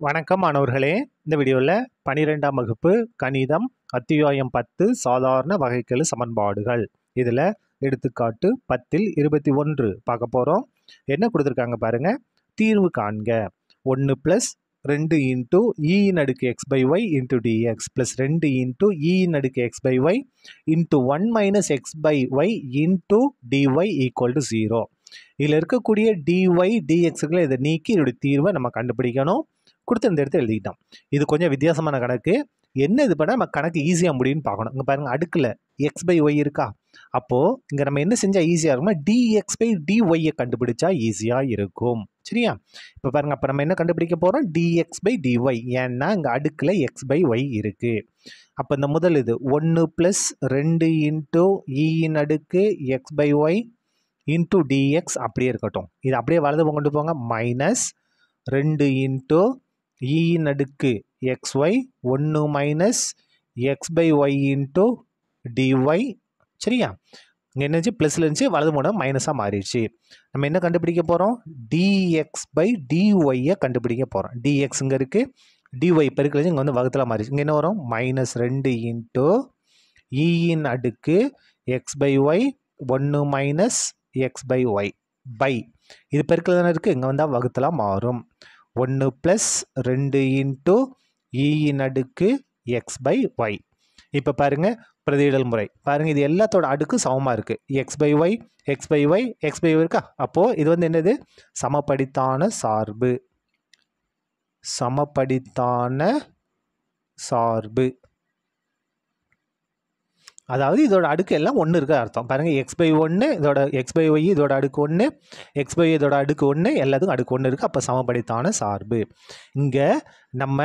வணக்கம் மாணவர்களே இந்த வீடியோவில் பனிரெண்டாம் வகுப்பு கணிதம் அத்தியாயம் பத்து சாதாரண வகைக்கெழு சமன்பாடுகள் இதில் எடுத்துக்காட்டு பத்தில் இருபத்தி ஒன்று பார்க்க போகிறோம் என்ன கொடுத்துருக்காங்க பாருங்க தீர்வு காண்க ஒன்று ப்ளஸ் ரெண்டு இன்ட்டு இன் அடுக்கு x by y into d x plus ரெண்டு இன்ட்டு இன் அடுக்கு x by y into one minus x by y into d y equal to zero இதில் இருக்கக்கூடிய டிஒய் டிஎக்ஸுகளை இதை நீக்கி இதோடைய தீர்வை நம்ம கண்டுபிடிக்கணும் கொடுத்து இந்த இடத்துல எழுதிக்கிட்டோம் இது கொஞ்சம் வித்தியாசமான கணக்கு என்ன இது பண்ணால் நம்ம கணக்கு ஈஸியாக முடியும்னு பார்க்கணும் இங்கே பாருங்கள் அடுக்கில் எக்ஸ் பை ஒய் இருக்கா அப்போது இங்கே நம்ம என்ன செஞ்சால் ஈஸியாக இருக்கும்னா டிஎக்ஸ் பை டிஒய்யை கண்டுபிடிச்சா ஈஸியாக இருக்கும் சரியா இப்போ பாருங்கள் அப்போ நம்ம என்ன கண்டுபிடிக்க போகிறோம் டிஎக்ஸ் பை டிஒய் ஏன்னா இங்கே அடுக்கில் எக்ஸ் பை ஒய் இருக்குது அப்போ இந்த முதல் இது ஒன்று ப்ளஸ் ரெண்டு இன்ட்டு இன் அடுக்கு x by y into d x அப்படியே இருக்கட்டும் இது அப்படியே வலது கொண்டு போங்க மைனஸ் ரெண்டு இன்ட்டு இன் அடுக்கு எக்ஸ் ஒய் ஒன்று minus x by y into d y சரியா இங்கே என்னச்சு ப்ளஸில் இருந்துச்சு வலது மூணு மைனஸாக மாறிடுச்சு நம்ம என்ன கண்டுபிடிக்க போகிறோம் டிஎக்ஸ் பை டிஒய்யை கண்டுபிடிக்க போகிறோம் டிஎக்ஸ் இங்கே இருக்குது டிஒய் பெருக்கல் இங்கே வந்து வகுத்தில் மாறிடுச்சு இங்கே என்ன வரும் மைனஸ் ரெண்டு இன்ட்டு இன் அடுக்கு எக்ஸ் பை ஒய் ஒன்று minus x by y by இது பெருக்கல் தானே இருக்குது இங்கே வந்தால் வகுத்தலாம் மாறும் ஒன்று ப்ளஸ் ரெண்டு இன்ட்டு இன் அடுக்கு எக்ஸ் பை ஒய் இப்போ பாருங்கள் பிரதியிடல் முறை பாருங்கள் இது எல்லாத்தோட அடுக்கு சமமாக இருக்குது x by y x by y x by y இருக்கா அப்போது இது வந்து என்னது சமப்படித்தான சார்பு சமப்படித்தான சார்பு அதாவது இதோட அடுக்கு எல்லாம் ஒன்று இருக்க அர்த்தம் பாருங்கள் எக்ஸ் பை ஒன்று இதோட எக்ஸ் பை ஒய் இதோட அடுக்கு ஒன்று எக்ஸ் பை இதோட அடுக்கு ஒன்று எல்லாத்துக்கும் அடுக்கு ஒன்று இருக்குது அப்போ சமப்படித்தான சார்பு இங்கே நம்ம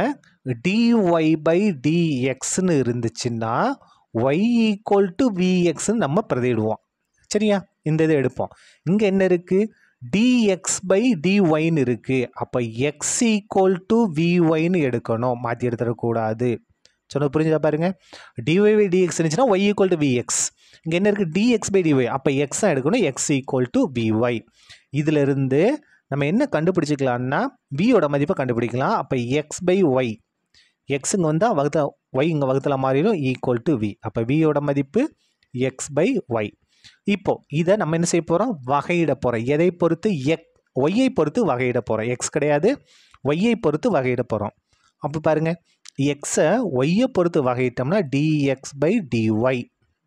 டிஒய் பை டிஎக்ஸ்னு இருந்துச்சுன்னா ஒய் ஈக்குவல் டு விஎக்ஸ்ன்னு நம்ம பிரதிடுவோம் சரியா இந்த இதை எடுப்போம் இங்கே என்ன இருக்குது டிஎக்ஸ் பை டிஒய்னு இருக்குது அப்போ எக்ஸ் ஈக்குவல் டு விஒய்னு எடுக்கணும் மாற்றி எடுத்துடக்கூடாது சொன்னது புரிஞ்சுதா பாருங்க டிஒய் பை டிஎக்ஸ் இருந்துச்சுன்னா ஒய் ஈக்குவல் டு விஎக்ஸ் இங்கே என்ன இருக்குது டிஎக்ஸ் பை டிஒய் அப்போ எக்ஸ் எடுக்கணும் எக்ஸ் ஈக்குவல் டு விஒய் இதிலிருந்து நம்ம என்ன கண்டுபிடிச்சிக்கலாம்னா வியோட மதிப்பை கண்டுபிடிக்கலாம் அப்போ எக்ஸ் பை ஒய் எக்ஸ் இங்கே வந்தால் வகுத்த ஒய் இங்கே வகுத்தில் மாறிடும் ஈக்குவல் டு வி அப்போ வியோட மதிப்பு எக்ஸ் பை ஒய் இப்போது இதை நம்ம என்ன செய்ய போகிறோம் வகையிட போகிறோம் எதை பொறுத்து எக் ஒய்யை பொறுத்து வகையிட போகிறோம் எக்ஸ் கிடையாது ஒய்யை பொறுத்து வகையிட போகிறோம் அப்போ பாருங்கள் எக்ஸை ஒய்யை பொறுத்து வகையிட்டோம்னா d x by d y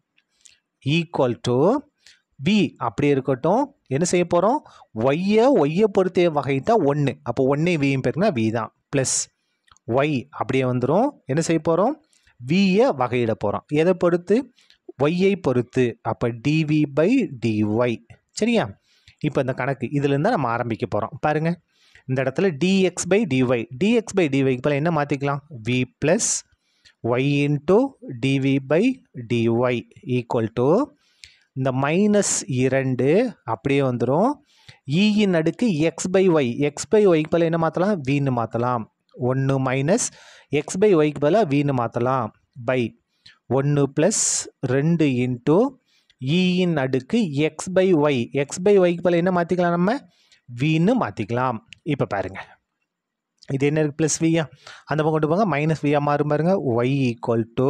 equal to v அப்படியே இருக்கட்டும் என்ன செய்ய போகிறோம் ஒய்யை ஒய்யை பொறுத்தே வகையிட்டா ஒன்று அப்போ ஒன்றே வியும் பேருனா வி தான் ப்ளஸ் ஒய் அப்படியே வந்துடும் என்ன செய்ய போகிறோம் வியை வகையிட போகிறோம் எதை பொறுத்து ஒய்யை பொறுத்து அப்போ டிவி பை டிஒய் சரியா இப்போ இந்த கணக்கு இதுலேருந்து தான் நம்ம ஆரம்பிக்க போகிறோம் பாருங்கள் இந்த இடத்துல d x by d y d x by டிஒய்க்கு போல் என்ன மாற்றிக்கலாம் v plus y into d v by d y equal to இந்த மைனஸ் இரண்டு அப்படியே வந்துடும் இயின் அடுக்கு x by y x by ஒய்க்கு பதில் என்ன மாற்றலாம் வின்னு மாற்றலாம் ஒன்று மைனஸ் எக்ஸ் பை ஒய்க்கு பதிலாக வின்னு மாற்றலாம் பை ஒன்று ப்ளஸ் ரெண்டு இன்ட்டு இயின் அடுக்கு x by y x by ஒய்க்கு பதில் என்ன மாற்றிக்கலாம் நம்ம வின்னு மாற்றிக்கலாம் இப்போ பாருங்கள் இது என்ன இருக்குது ப்ளஸ் வியா அந்த பக்கம் கொண்டு போங்க மைனஸ் வியா மாறும் பாருங்க y equal to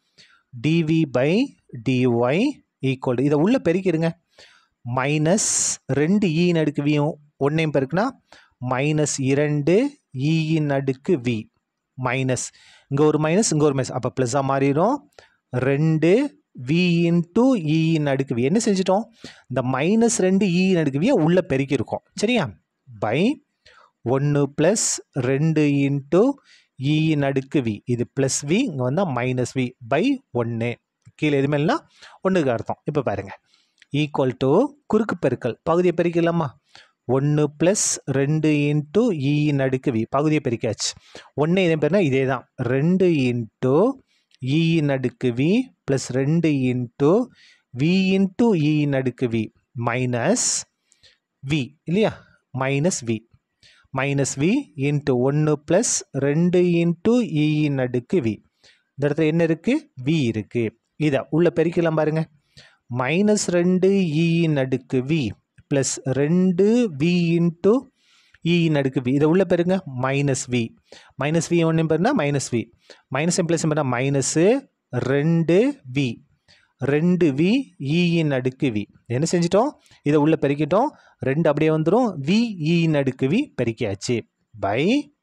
d v by d y equal to இதை உள்ளே பெருக்கிடுங்க மைனஸ் ரெண்டு ஈயின் அடுக்கு வியும் ஒன்றையும் பெருக்குனா மைனஸ் இரண்டு ஈயின் அடுக்கு வி மைனஸ் இங்கே ஒரு மைனஸ் இங்கே ஒரு மைனஸ் அப்போ ப்ளஸ்ஸாக மாறிடும் ரெண்டு வி இன்ட்டு இயின் அடுக்கு வி என்ன செஞ்சிட்டோம் இந்த மைனஸ் ரெண்டு இயின் அடுக்கு வியை உள்ளே பெருக்கியிருக்கோம் சரியா பை ஒன்று ப்ளஸ் ரெண்டு இன்ட்டு இயின் அடுக்கு வி இது ப்ளஸ் வி இங்கே வந்தால் மைனஸ் வி பை ஒன்று கீழே எதுமேலாம் ஒன்றுக்கு அர்த்தம் இப்போ பாருங்கள் ஈக்குவல் டு குறுக்கு பெருக்கல் பகுதியை பெருக்கலாமா ஒன்று ப்ளஸ் ரெண்டு இன்ட்டு இயின் அடுக்கு வி பகுதியை பெருக்காச்சு ஒன்று இதே பேர்னா இதே தான் ரெண்டு இன்ட்டு இயின் அடுக்கு வி ப்ளஸ் ரெண்டு இன்ட்டு வி இன்ட்டு இயின் அடுக்கு வி மைனஸ் வி இல்லையா minus v minus v into ஒன்று ப்ளஸ் ரெண்டு இன்ட்டு இயின் அடுக்கு வி இந்த இடத்துல என்ன இருக்குது வி இருக்குது இதை உள்ள பெருக்கலாம் பாருங்க மைனஸ் ரெண்டு இயின் அடுக்கு வி ப்ளஸ் ரெண்டு வி இன்ட்டு இன் அடுக்கு வி இதை உள்ள பெருங்க மைனஸ் வி மைனஸ் வி ஒன்று பெருனா மைனஸ் வி மைனஸ் ப்ளஸ் பெருனா மைனஸு ரெண்டு வி ரெண்டு வி இன் அடுக்கு வி என்ன செஞ்சிட்டோம் இதை உள்ள பெருக்கிட்டோம் ரெண்டு அப்படியே வந்துடும் வி இன் அடுக்கு வி பெருக்கியாச்சு பை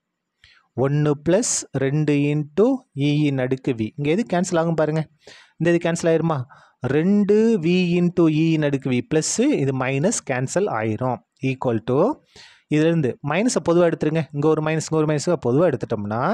ஒன்று ப்ளஸ் ரெண்டு இன்ட்டு இன் அடுக்கு வி இங்கே எது கேன்சல் ஆகும் பாருங்கள் இந்த இது கேன்சல் ஆயிருமா ரெண்டு வி இன்ட்டு இன் அடுக்கு வி ப்ளஸ்ஸு இது மைனஸ் கேன்சல் ஆயிரும் ஈக்குவல் டு இதுலேருந்து மைனஸை பொதுவாக எடுத்துருங்க இங்கே ஒரு மைனஸ் இங்கே ஒரு மைனஸ் பொதுவாக எடுத்துட்டோம்னா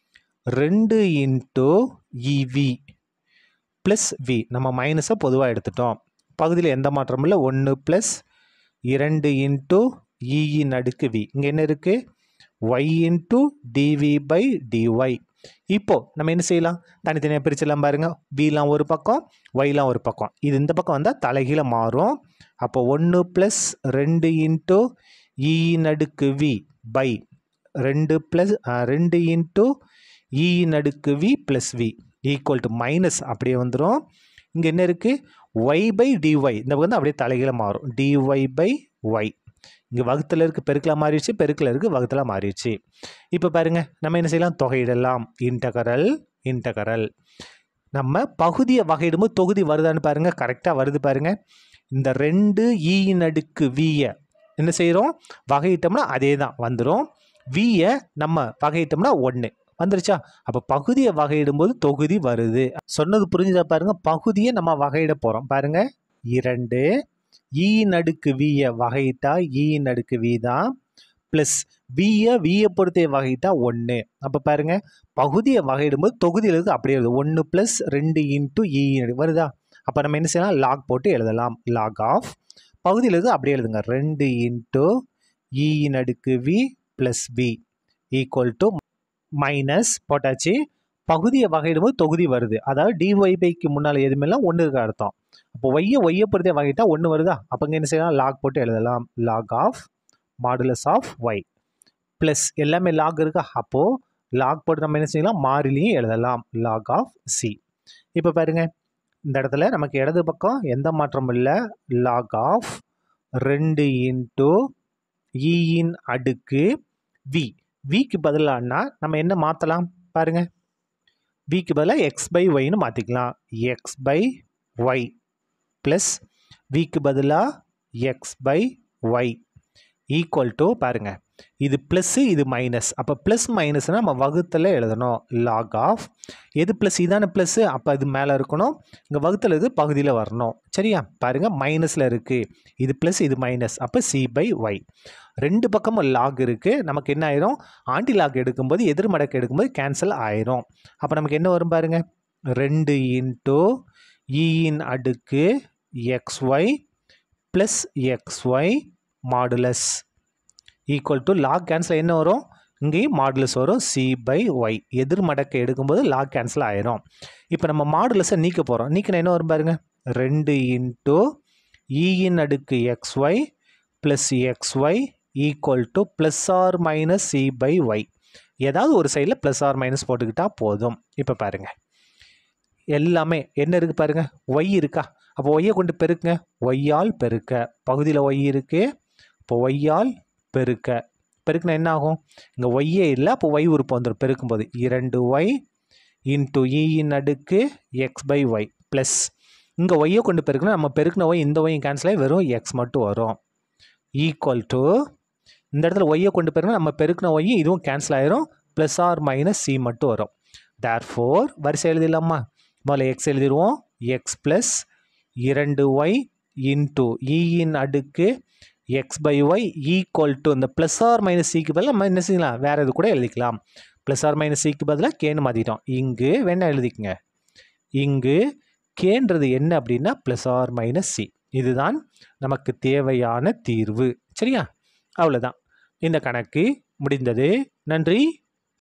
ரெண்டு இன்ட்டு இவி ப்ளஸ் வி நம்ம மைனஸை பொதுவாக எடுத்துட்டோம் பகுதியில் எந்த மாற்றமும் இல்லை ஒன்று ப்ளஸ் இரண்டு இன்ட்டு இயின் அடுக்கு வி இங்கே என்ன இருக்குது y into d v by d y இப்போது நம்ம என்ன செய்யலாம் தனித்தனியாக பிரிச்சிடலாம் பாருங்கள் விலாம் ஒரு பக்கம் ஒய்லாம் ஒரு பக்கம் இது இந்த பக்கம் வந்தால் தலைகீழ மாறும் அப்போ ஒன்று ப்ளஸ் ரெண்டு இன்ட்டு இயின் அடுக்கு வி பை ரெண்டு ப்ளஸ் ரெண்டு இன்ட்டு இயின் அடுக்கு v plus v equal to minus அப்படியே வந்துடும் இங்கே என்ன இருக்குது ஒய் பை டிஒய் இந்த பக்கம் அப்படியே தலைகீழ மாறும் டிஒய் பை ஒய் இங்கே வகுத்தில் இருக்கு பெருக்கில் மாறிடுச்சு பெருக்கில் இருக்குது வகுத்தில் மாறிடுச்சு இப்போ பாருங்க நம்ம என்ன செய்யலாம் தொகையிடலாம் இன்டகரல் இன்டகரல் நம்ம பகுதியை வகையிடும்போது தொகுதி வருதான்னு பாருங்க கரெக்டாக வருது பாருங்க இந்த ரெண்டு ஈயின் அடுக்கு வியை என்ன செய்கிறோம் வகையிட்டோம்னா அதே தான் வந்துடும் வியை நம்ம வகையிட்டோம்னா ஒன்று வந்துருச்சா அப்போ பகுதியை வகையிடும்போது தொகுதி வருது சொன்னது புரிஞ்சுதா பாருங்க பகுதியை நம்ம வகையிட போகிறோம் பாருங்க இரண்டு ஈ நடுக்கு வியை வகையிட்டா ஈ நடுக்கு வி தான் ப்ளஸ் வியை வியை பொறுத்தே வகையிட்டா ஒன்று அப்போ பாருங்க பகுதியை வகையிடும்போது தொகுதியில் இருக்கு அப்படியே வருது ஒன்று ப்ளஸ் ரெண்டு இன்ட்டு இ வருதா அப்போ நம்ம என்ன செய்யலாம் லாக் போட்டு எழுதலாம் லாக் ஆஃப் பகுதியில் இருக்கு அப்படியே எழுதுங்க ரெண்டு இன்ட்டு இ நடுக்கு v plus v equal to minus போட்டாச்சு பகுதியை வகையிடும்போது தொகுதி வருது அதாவது டிஒய் பைக்கு முன்னால் எதுவுமெல்லாம் ஒன்று இருக்க அர்த்தம் அப்போ ஒய்யை ஒய்யை பொறுத்தே வகையிட்டா ஒன்று வருதா அப்போ இங்கே என்ன செய்யலாம் லாக் போட்டு எழுதலாம் log of modulus of y plus எல்லாமே லாக் இருக்கா அப்போது லாக் போட்டு நம்ம என்ன செய்யலாம் மாறிலையும் எழுதலாம் லாக் ஆஃப் சி இப்போ பாருங்க இந்த இடத்துல நமக்கு இடது பக்கம் எந்த மாற்றமும் இல்லை லாக் ஆஃப் ரெண்டு இன்ட்டு இன் அடுக்கு வி விக்கு பதிலானா நம்ம என்ன மாற்றலாம் பாருங்க விக்கு பதிலாக எக்ஸ் பை ஒய்னு மாற்றிக்கலாம் எக்ஸ் பை ஒய் ப்ளஸ் விக்கு பதிலாக x by y equal to பாருங்க இது ப்ளஸ்ஸு இது மைனஸ் அப்போ ப்ளஸ் மைனஸ்னால் நம்ம வகுத்தில் எழுதணும் லாக் ஆஃப் எது ப்ளஸ் இதான ப்ளஸ்ஸு அப்போ இது மேலே இருக்கணும் இங்கே வகுத்தில் இது பகுதியில் வரணும் சரியா பாருங்கள் மைனஸில் இருக்குது இது ப்ளஸ் இது மைனஸ் அப்போ சி பை ஒய் ரெண்டு பக்கமும் லாக் இருக்குது நமக்கு என்ன ஆயிரும் ஆண்டி லாக் எடுக்கும்போது எதிர் மடக்கு எடுக்கும்போது கேன்சல் ஆயிரும் அப்போ நமக்கு என்ன வரும் பாருங்க ரெண்டு இன்ட்டு இன் அடுக்கு x y plus x y modulus equal to log cancel என்ன வரும் இங்கேயும் மாடுலஸ் வரும் சி பை ஒய் எதிர் மடக்கை எடுக்கும்போது லாக் கேன்சல் ஆயிரும் இப்போ நம்ம மாடுலஸை நீக்க போகிறோம் நீக்கின என்ன வரும் பாருங்க ரெண்டு இன்ட்டு இன் அடுக்கு x y plus x y equal to plus or minus c by y ஏதாவது ஒரு சைடில் ப்ளஸ் ஆர் மைனஸ் போட்டுக்கிட்டால் போதும் இப்போ பாருங்கள் எல்லாமே என்ன இருக்குது பாருங்க ஒய் இருக்கா அப்போ ஒய்யை கொண்டு பெருக்குங்க ஒய்யால் பெருக்க பகுதியில் ஒய் இருக்குது இப்போ ஒய்யால் பெருக்க பெருக்குனா என்ன ஆகும் இங்கே ஒய்யே இல்லை அப்போ ஒய் உறுப்பு வந்துடும் பெருக்கும்போது இரண்டு ஒய் இன்ட்டு இன் அடுக்கு எக்ஸ் பை ஒய் ப்ளஸ் இங்கே ஒய்யை கொண்டு பெருக்குனா நம்ம பெருக்கின ஒய் இந்த ஒய்யும் கேன்சல் ஆகி வெறும் எக்ஸ் மட்டும் வரும் ஈக்குவல் டு இந்த இடத்துல ஒய்யை கொண்டு பெருக்கினா நம்ம பெருக்கின ஒய் இதுவும் கேன்சல் ஆயிரும் ப்ளஸ் ஆர் மைனஸ் சி மட்டும் வரும் தேர் ஃபோர் வரிசை எழுதிடலாமா முதல்ல எக்ஸ் எழுதிடுவோம் எக்ஸ் ப்ளஸ் இரண்டு ஒய் இன்ட்டு இன் அடுக்கு x by y equal to இந்த ப்ளஸ் ஆர் மைனஸ் சிக்கு பதிலாக நம்ம என்ன செய்யலாம் வேறு இது கூட எழுதிக்கலாம் ப்ளஸ் ஆர் மைனஸ் சிக்கு பதிலாக கேன்னு மாற்றிட்டோம் இங்கு வேணால் எழுதிக்கங்க இங்கு கேன்றது என்ன அப்படின்னா ப்ளஸ் ஆர் மைனஸ் சி இதுதான் நமக்கு தேவையான தீர்வு சரியா அவ்வளோதான் இந்த கணக்கு முடிந்தது நன்றி